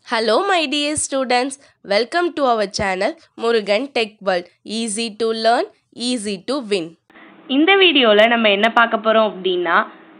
Hello, my dear students. Welcome to our channel Murugan Tech World. Easy to learn, easy to win. இந்த வீடியோவில் நம்ம என்ன பார்க்க போகிறோம் அப்படின்னா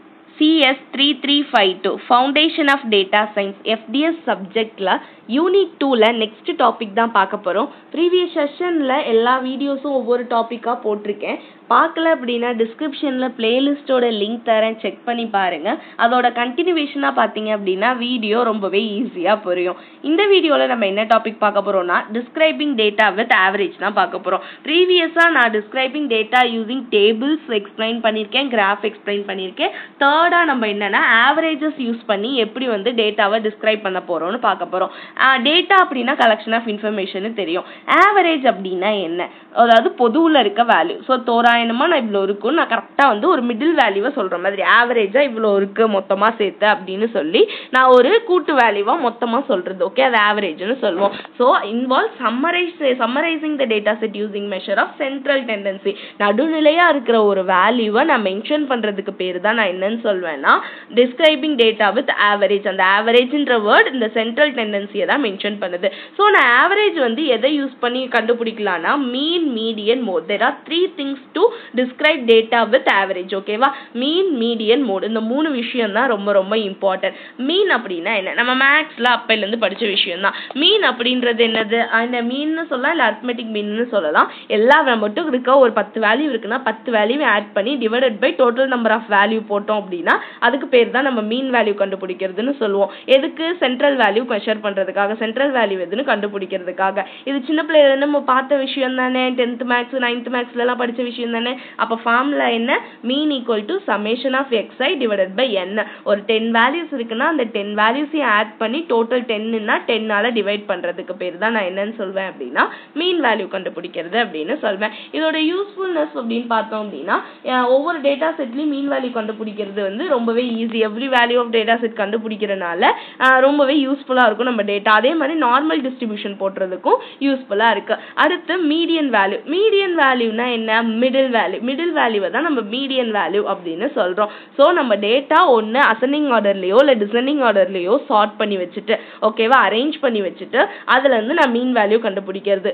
CS three three five two foundation of data science FTS சப்ஜெக்டில் unit டூவில் next topic தான் பார்க்க போகிறோம் ப்ரீவியஸ் செஷனில் எல்லா வீடியோஸும் ஒவ்வொரு டாப்பிக்காக போட்டிருக்கேன் பார்க்கல அப்படின்னா டிஸ்கிரிப்ஷனில் பிளேலிஸ்ட்டோட லிங்க் தரேன் செக் பண்ணி பாருங்கள் அதோட கண்டினியூவேஷனாக பார்த்தீங்க அப்படின்னா வீடியோ ரொம்பவே ஈஸியாக புரியும் இந்த வீடியோவில் நம்ம என்ன டாபிக் பார்க்க போகிறோம்னா டிஸ்கிரைபிங் டேட்டா வித் ஆவரேஜ் தான் பார்க்க போகிறோம் ப்ரீவியஸாக நான் describing data using tables explain பண்ணியிருக்கேன் கிராஃப் எக்ஸ்பிளைன் பண்ணியிருக்கேன் தேர்டாக நம்ம என்னென்னா ஆவரேஜஸ் யூஸ் பண்ணி எப்படி வந்து டேட்டாவை டிஸ்கிரைப் பண்ண போகிறோம்னு பார்க்க போகிறோம் டேட்டா அப்படின்னா கலெக்ஷன் ஆஃப் இன்ஃபர்மேஷன் தெரியும் ஆவரேஜ் அப்படின்னா என்ன அதாவது பொதுவில் இருக்க வேல்யூ ஸோ தோராயமாக நான் இவ்வளோ இருக்கும் நான் கரெக்டாக வந்து ஒரு மிடில் வேல்யூவை சொல்கிற மாதிரி ஆவரேஜாக இவ்வளோ இருக்குது மொத்தமாக சேர்த்து அப்படின்னு சொல்லி நான் ஒரு கூட்டு வேல்யூவாக மொத்தமாக சொல்கிறது ஓகே அது ஆவரேஜ்னு சொல்லுவோம் so involve summarize summarizing the data set using measure of central tendency நடுநிலையாக இருக்கிற ஒரு வேல்யூவை நான் மென்ஷன் பண்ணுறதுக்கு பேர் தான் நான் என்னன்னு சொல்வேன்னா டிஸ்கிரைபிங் டேட்டா வித் ஆவரேஜ் அந்த ஆவரேஜ்ன்ற வேர்ட் இந்த சென்ட்ரல் டெண்டன்சியை தான் மென்ஷன் பண்ணுது ஸோ நான் ஆவரேஜ் வந்து எதை யூஸ் பண்ணி கண்டுபிடிக்கலாம்னா mean median mode there are three things to describe data with average ஓகேவா மீன் மீடியன் மோட் இந்த மூணு விஷயம் தான் ரொம்ப ரொம்ப இம்பார்ட்டன்ட் மீன் அப்படின்னா என்ன நம்ம மேக்ஸில் அப்பையிலேருந்து படித்த விஷயம் தான் மீன் அப்படின்றது என்னது அந்த மீன்னு சொல்லலாம் இல்லை அர்த்மெட்டிக் மீன்னு சொல்லலாம் எல்லா மட்டும் இருக்க ஒரு பத்து வேல்யூ இருக்குன்னா பத்து வேல்யூ ஆட் பண்ணி divided by total number of value போட்டோம் அப்படின்னா அதுக்கு பேர் தான் நம்ம மீன் வேல்யூ கண்டுபிடிக்கிறதுன்னு சொல்லுவோம் எதுக்கு சென்ட்ரல் வேல்யூ மெஷர் பண்ணுறதுக்காக சென்ட்ரல் வேல்யூ எதுன்னு கண்டுபிடிக்கிறதுக்காக இது சின்ன பிள்ளைல நம்ம பார்த்த விஷயம் தானே டென்த் மேக்ஸ் நைன்த் மேக்ஸ்லலாம் படித்த விஷயம் தானே அப்போ ஃபார்முலா என்ன mean equal to summation of XI divided by N ஒரு டென் வேல்யூஸ் இருக்குன்னா அந்த டென் வேல்யூஸையும் ஆட் பண்ணி டோட்டல் டென்னுன்னா டென்னால டிவைட் பண்ணுறதுக்கு பேர் தான் நான் என்னன்னு சொல்வேன் அப்படின்னா மீன் வேல்யூ கண்டுபிடிக்கிறது அப்படின்னு சொல்வேன் இதோட யூஸ்ஃபுல்னஸ் அப்படின்னு பார்த்தோம் அப்படின்னா ஒவ்வொரு டேட்டா செட்லையும் மீன் வேல்யூ கண்டுபிடிக்கிறது வந்து ரொம்பவே easy every value of data set கண்டுபிடிக்கிறனால ரொம்பவே யூஸ்ஃபுல்லாக இருக்கும் நம்ம டேட்டா அதே மாதிரி நார்மல் டிஸ்ட்ரிபியூஷன் போடுறதுக்கும் யூஸ்ஃபுல்லாக இருக்கு அடுத்து மீடியன் வேல்யூ மீடியன் வேல்யூனா என்ன மிடில் வேல்யூ மிடில் வேல்யூவை தான் நம்ம மீடியன் வேல்யூ அப்படின்னு சொல்கிறோம் ஸோ நம்ம டேட்டா ஒன்று அசனிங் ஆர்டர்லேயோ இல்லை டிசனிங் ஆர்டர்லேயோ சார்ட் பண்ணி வச்சுட்டு ஓகேவா அரேஞ்ச் பண்ணி வச்சுட்டு அதுலேருந்து நான் மீன் வேல்யூ கண்டுபிடிக்கிறது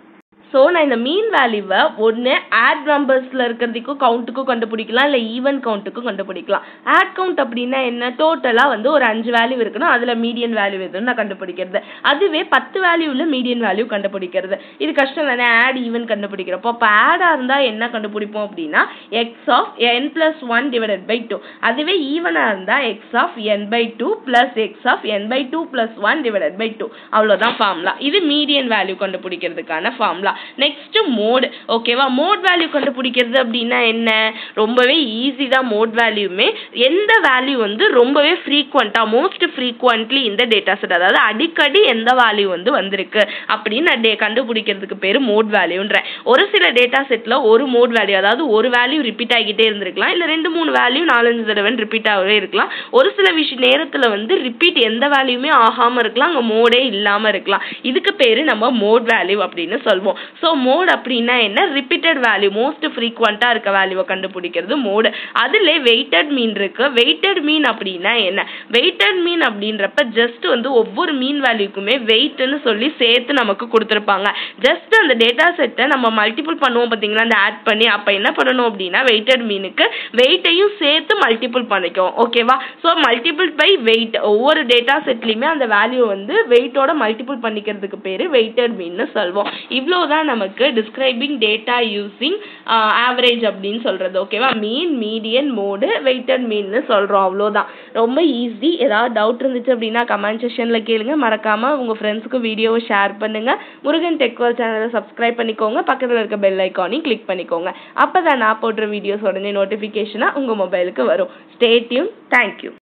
ஸோ நான் இந்த மீன் வேல்யூவை ஒன்று ஆட் நம்பர்ஸில் இருக்கிறதுக்கும் கவுண்ட்டுக்கும் கண்டுபிடிக்கலாம் இல்லை ஈவன் கவுண்ட்டுக்கும் கண்டுபிடிக்கலாம் ஆட் கவுண்ட் அப்படின்னா என்ன டோட்டலாக வந்து ஒரு அஞ்சு வேல்யூ இருக்குன்னா அதில் மீடியன் வேல்யூ எதுன்னு நான் கண்டுபிடிக்கிறது அதுவே பத்து வேல்யூவில் மீடியன் வேல்யூ கண்டுபிடிக்கிறது இது கஷ்டம் தானே ஆட் ஈவன் கண்டுபிடிக்கிறப்போ அப்போ ஆடாக இருந்தால் என்ன கண்டுபிடிப்போம் அப்படின்னா X of N plus one divided by two அதுவே ஈவனாக இருந்தால் X of N by two plus X of N by two plus one divided by two அவ்வளோதான் ஃபார்முலா இது மீடியன் வேல்யூ கண்டுபிடிக்கிறதுக்கான ஃபார்முலா நெக்ஸ்ட் மோட் ஓகேவா மோட் வேல்யூ கண்டுபிடிக்கிறது அப்படின்னா என்ன ரொம்பவே ஈஸி தான் மோட் வேல்யூமே எந்த வேல்யூ வந்து ரொம்பவே ஃப்ரீக்வெண்ட்டாக மோஸ்ட் ஃப்ரீக்வெண்ட்லி இந்த டேட்டா செட் அதாவது அடிக்கடி எந்த வேல்யூ வந்து வந்திருக்கு அப்படின்னு நான் டே கண்டுபிடிக்கிறதுக்கு பேர் மோட் வேல்யூன்றேன் ஒரு சில டேட்டா செட்டில் ஒரு மோட் வேல்யூ அதாவது ஒரு வேல்யூ ரிப்பீட் ஆகிட்டே இருந்திருக்கலாம் இல்லை ரெண்டு மூணு வேல்யூ நாலஞ்சு தடவை ரிப்பீட் ஆகவே இருக்கலாம் ஒரு சில விஷய நேரத்தில் வந்து ரிப்பீட் எந்த வேல்யூமே ஆகாமல் இருக்கலாம் அங்கே மோடே இல்லாமல் இருக்கலாம் இதுக்கு பேர் நம்ம மோட் வேல்யூ அப்படின்னு சொல்வோம் ஸோ மோட் அப்படின்னா என்ன ரிப்பீட்டட் வேல்யூ மோஸ்ட் ஃப்ரீக்வெண்ட்டாக இருக்க வேல்யூவை கண்டுபிடிக்கிறது மோடு அதில் வெயிட்டட் மீன் இருக்கு வெயிட்டட் மீன் அப்படின்னா என்ன வெயிட்டட் மீன் அப்படின்றப்ப ஜஸ்ட் வந்து ஒவ்வொரு மீன் வேல்யூக்குமே வெயிட்னு சொல்லி சேர்த்து நமக்கு கொடுத்துருப்பாங்க ஜஸ்ட் அந்த டேட்டா செட்டை நம்ம மல்டிபிள் பண்ணுவோம் பார்த்தீங்களா அந்த ஆட் பண்ணி அப்போ என்ன பண்ணணும் அப்படின்னா வெயிட்டட் மீனுக்கு வெயிட்டையும் சேர்த்து மல்டிபிள் பண்ணிக்கும் ஓகேவா ஸோ மல்டிபிள் பை வெயிட் ஒவ்வொரு டேட்டா செட்லையுமே அந்த வேல்யூ வந்து வெயிட்டோட மல்டிபிள் பண்ணிக்கிறதுக்கு பேர் வெயிட்டட் மீன்னு சொல்வோம் இவ்வளோ தான் நமக்கு டிஸ்கிரைபிங் டேட்டா யூஸிங் ஆவரேஜ் அப்படின்னு சொல்கிறது ஓகேவா மீன் மீடியன் மோடு வெயிட்டட் மீன்னு சொல்கிறோம் அவ்வளோதான் ரொம்ப ஈஸி ஏதாவது டவுட் இருந்துச்சு அப்படின்னா கமெண்ட் செஷனில் கேளுங்க மறக்காமல் உங்கள் ஃப்ரெண்ட்ஸுக்கு வீடியோவை ஷேர் பண்ணுங்கள் முருகன் டெக்வல் சேனலை சப்ஸ்கிரைப் பண்ணிக்கோங்க பக்கத்தில் இருக்க பெல் ஐக்கானையும் கிளிக் பண்ணிக்கோங்க அப்போ தான் நான் போடுற வீடியோஸ் உடனே நோட்டிஃபிகேஷனாக உங்கள் மொபைலுக்கு வரும் ஸ்டேட்யூன் தேங்க்யூ